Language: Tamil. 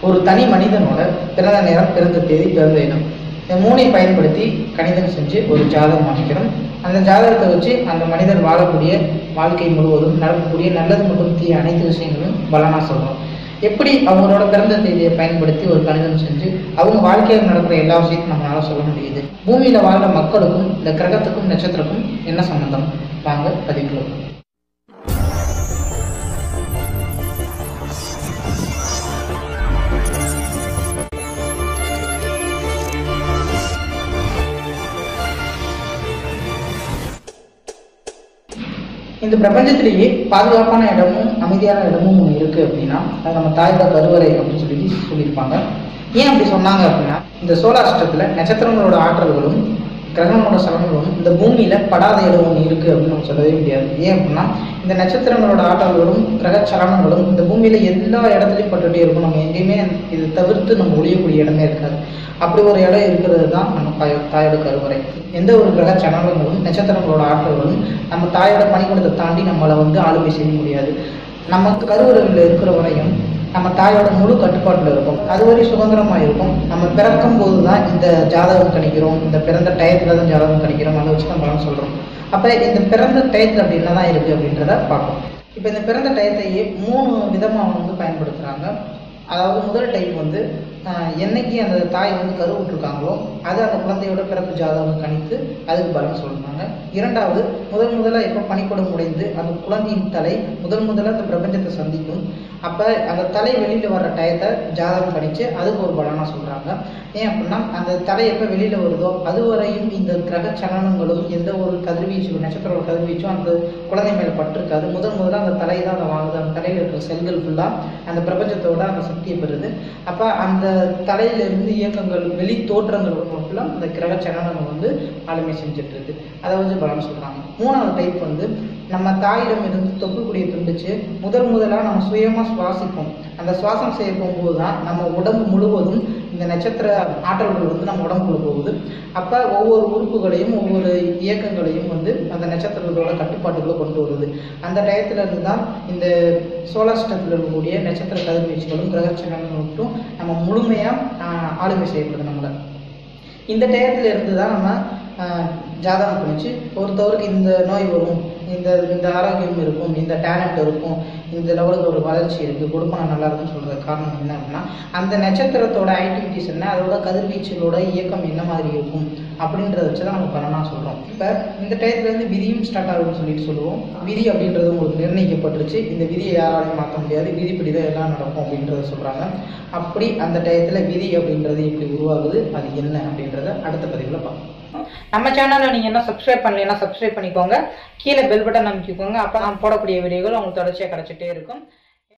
ஒரு தனி மனிதனோட பிறந்த நேரம் பிறந்த தேதி பிறந்த இடம் இந்த மூணை பயன்படுத்தி கணிதம் செஞ்சு ஒரு ஜாதகம் அமைக்கிறோம் அந்த ஜாதகத்தை வச்சு அந்த மனிதர் வாழக்கூடிய வாழ்க்கை முழுவதும் நடக்கக்கூடிய நல்லது மற்றும் தீய அனைத்து விஷயங்களும் பலனா சொல்றோம் எப்படி அவங்களோட பிறந்த தேதியை பயன்படுத்தி ஒரு கணிதம் செஞ்சு அவங்க வாழ்க்கையில் நடக்கிற எல்லா விஷயத்தையும் நம்மளால சொல்ல முடியுது பூமியில வாழ்ற மக்களுக்கும் இந்த கிரகத்துக்கும் நட்சத்திரக்கும் என்ன சம்பந்தம் வாங்க பதிவுக்குள்ள இந்த பிரபஞ்சத்திலேயே பாதுகாப்பான இடமும் அமைதியான இடமும் ஒன்று இருக்கு அப்படின்னா அது நம்ம தாயோட கருவறை அப்படின்னு சொல்லி சொல்லியிருப்பாங்க ஏன் அப்படி சொன்னாங்க அப்படின்னா இந்த சோலாஷ்டத்துல நட்சத்திரங்களோட ஆற்றல்களும் கிரகங்களோட சலன்களும் இந்த பூமியில படாத இடம் ஒன்று இருக்கு அப்படின்னு நம்ம சொல்லவே முடியாது ஏன் அப்படின்னா இந்த நட்சத்திரங்களோட ஆற்றல்களும் கிரக சலனங்களும் இந்த பூமியில எல்லா இடத்துலையும் பட்டுட்டே இருக்கும் நம்ம எங்கேயுமே இதை தவிர்த்து நம்ம ஒழியக்கூடிய இடமே இருக்காது அப்படி ஒரு இடம் இருக்கிறது தான் நம்ம தாயோ தாயோட கருவறை எந்த ஒரு கிரக சலனங்களும் நட்சத்திரங்களோட ஆற்றல்களும் நம்ம தாயோட பணிக்கூடத்தை தாண்டி நம்மளை வந்து ஆளுமை செய்ய முடியாது நமக்கு கருவறையில் இருக்கிற வரையும் நம்ம தாயோட முழு கட்டுப்பாட்டில் இருக்கும் அதுவரை சுதந்திரமாக இருக்கும் நம்ம பிறக்கும் போது தான் இந்த ஜாதகம் கணிக்கிறோம் இந்த பிறந்த டயத்தில் தான் ஜாதகம் கணிக்கிறோம் அதை வச்சு தான் பலன் சொல்கிறோம் அப்போ இந்த பிறந்த டயத்தில் அப்படி என்னதான் இருக்குது அப்படின்றத பார்ப்போம் இப்போ இந்த பிறந்த டயத்தையே மூணு விதமாக வந்து பயன்படுத்துகிறாங்க அதாவது முதல் டைப் வந்து ஆஹ், என்னைக்கு அந்த தாய் வந்து கருவுற்றிருக்காங்களோ அது அந்த குழந்தையோட பிறப்பு ஜாதகம் கணித்து அதுக்கு பலன் சொல்றாங்க இரண்டாவது முதல் முதல்ல எப்போ பனிக்கூடம் உடைந்து அந்த குழந்தையின் தலை முதல் முதல்ல அந்த பிரபஞ்சத்தை சந்திக்கும் அப்போ அந்த தலை வெளியில் வர்ற டயத்தை ஜாதகம் கணிச்சு அதுக்கு ஒரு பலனாக சொல்கிறாங்க ஏன் அப்படின்னா அந்த தலை எப்போ வெளியில் வருதோ அதுவரையும் இந்த கிரக சலனங்களும் எந்த ஒரு கதிர்வீச்சு நட்சத்திரோட கதிர்வீச்சும் அந்த குழந்தை மேலே பட்டிருக்காது முதல் முதல்ல அந்த தலை தான் அதை வாங்குது அந்த தலையில் இருக்கிற செல்கள் ஃபுல்லாக அந்த பிரபஞ்சத்தோட அந்த சக்தியை பெறுது அப்போ அந்த தலையிலிருந்து இயக்கங்கள் வெளி தோற்றங்கள் ஃபுல்லாக அந்த கிரக சலனங்கள் வந்து ஆளுமை செஞ்சுட்டு இருக்கு அதை வந்து பலன் சொல்கிறாங்க மூணாவது டைப் வந்து நம்ம தாயிடம் இருந்து தொப்புக்குடியை துண்டிச்சு முதல் முதலாக நம்ம சுயமாக சுவாசிப்போம் அந்த சுவாசம் செய்ய போகும்போது தான் நம்ம உடம்பு முழுவதும் இந்த நட்சத்திர ஆற்றல்கள் வந்து நம்ம உடம்புக்குள்ள போகுது அப்போ ஒவ்வொரு உறுப்புகளையும் ஒவ்வொரு இயக்கங்களையும் வந்து அந்த நட்சத்திரங்களோட கட்டுப்பாட்டுக்குள்ள கொண்டு வருது அந்த டயத்துல இருந்து தான் இந்த சோலாஸ்டத்தில் இருக்கக்கூடிய நட்சத்திர கதிர்வீச்சுகளும் கிரகச்சனங்களும் மட்டும் நம்ம முழுமையாக ஆளுமை செய்யப்படுது நம்மளை இந்த டயத்துல இருந்து தான் நம்ம ஆஹ், ஜாதகம் கணிச்சு ஒருத்தவருக்கு இந்த நோய் வரும் இந்த இந்த ஆரோக்கியம் இருக்கும் இந்த டேலண்ட் இருக்கும் இந்த லெவலுக்கு ஒரு வளர்ச்சி இருக்குது குடும்பம் நல்லா இருக்குன்னு சொல்கிறது காரணம் என்ன அப்படின்னா அந்த நட்சத்திரத்தோட ஆக்டிவிட்டிஸ் என்ன அதோட கதிர்வீச்சுகளோட இயக்கம் என்ன மாதிரி இருக்கும் அப்படின்றத வச்சு தான் நம்ம பலனாக சொல்கிறோம் இப்போ இந்த டயத்துலேருந்து விதியும் ஸ்டார்ட் ஆகுதுன்னு சொல்லிட்டு சொல்லுவோம் விதி அப்படின்றது உங்களுக்கு நிர்ணயிக்கப்பட்டுருச்சு இந்த விதியை யாராலையும் மாற்ற முடியாது விதிப்படி தான் எல்லாம் நடக்கும் அப்படின்றத சொல்கிறாங்க அப்படி அந்த டயத்தில் விதி அப்படின்றது எப்படி உருவாகுது அது என்ன அப்படின்றத அடுத்த பதிவில் பார்ப்போம் நம்ம சேனலை நீங்கள் என்ன சப்ஸ்கிரைப் பண்ணலைன்னா சப்ஸ்கிரைப் பண்ணிக்கோங்க கீழே பெல் பட்டன் அமைக்கிக்கோங்க அப்போ நான் போடக்கூடிய வீடியோகள் உங்களுக்கு தொடர்ச்சியாக கிடச்சிட்டே இருக்கும்